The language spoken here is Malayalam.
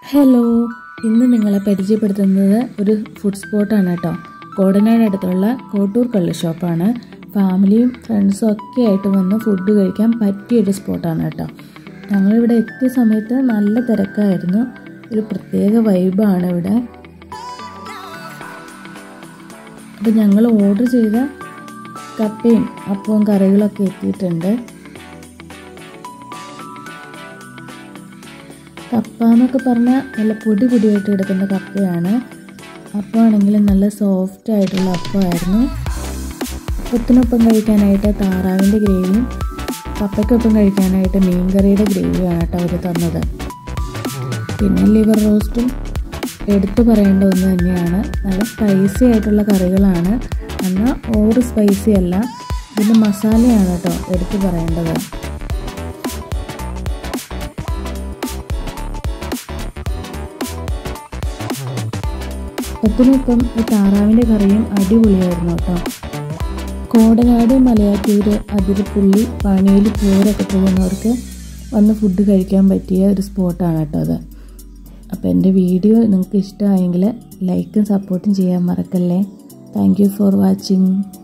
ഹലോ ഇന്ന് നിങ്ങളെ പരിചയപ്പെടുത്തുന്നത് ഒരു ഫുഡ് സ്പോട്ടാണ് കേട്ടോ കോടനാടടുത്തുള്ള കോട്ടൂർ കള്ള് ഷോപ്പാണ് ഫാമിലിയും ഫ്രണ്ട്സും ഒക്കെ ആയിട്ട് വന്ന് ഫുഡ് കഴിക്കാൻ പറ്റിയൊരു സ്പോട്ടാണ് കേട്ടോ ഞങ്ങളിവിടെ എത്തിയ സമയത്ത് നല്ല തിരക്കായിരുന്നു ഒരു പ്രത്യേക വൈബാണ് ഇവിടെ അപ്പോൾ ഞങ്ങൾ ഓർഡർ ചെയ്ത കപ്പയും അപ്പവും കറികളൊക്കെ എത്തിയിട്ടുണ്ട് കപ്പ എന്നൊക്കെ പറഞ്ഞാൽ നല്ല പൊടി പൊടിയായിട്ട് എടുക്കുന്ന കപ്പയാണ് അപ്പമാണെങ്കിലും നല്ല സോഫ്റ്റ് ആയിട്ടുള്ള അപ്പമായിരുന്നു അപ്പത്തിനൊപ്പം കഴിക്കാനായിട്ട് താറാവിൻ്റെ ഗ്രേവിയും കപ്പയ്ക്കൊപ്പം കഴിക്കാനായിട്ട് മീൻകറിയുടെ ഗ്രേവിയാണ് കേട്ടോ അവർ തന്നത് പിന്നെ ലിവർ റോസ്റ്റും എടുത്തു പറയേണ്ട ഒന്ന് തന്നെയാണ് നല്ല സ്പൈസി ആയിട്ടുള്ള കറികളാണ് എന്നാൽ ഓവർ സ്പൈസി അല്ല ഇതിൻ്റെ മസാലയാണ് കേട്ടോ എടുത്തു പറയേണ്ടത് ഒത്തിനൊപ്പം ഈ താറാവിൻ്റെ കറിയും അടിപൊളിയായിരുന്നു കേട്ടോ കോടനാട് മലയാറ്റൂര് അതിരപ്പള്ളി പണിയിൽ പൂരൊക്കെ പോകുന്നവർക്ക് വന്ന് ഫുഡ് കഴിക്കാൻ പറ്റിയ ഒരു സ്പോട്ടാണ് കേട്ടോ അത് അപ്പോൾ എൻ്റെ വീഡിയോ നിങ്ങൾക്ക് ഇഷ്ടമായെങ്കിൽ ലൈക്കും സപ്പോർട്ടും ചെയ്യാൻ മറക്കല്ലേ താങ്ക് യു ഫോർ വാച്ചിങ്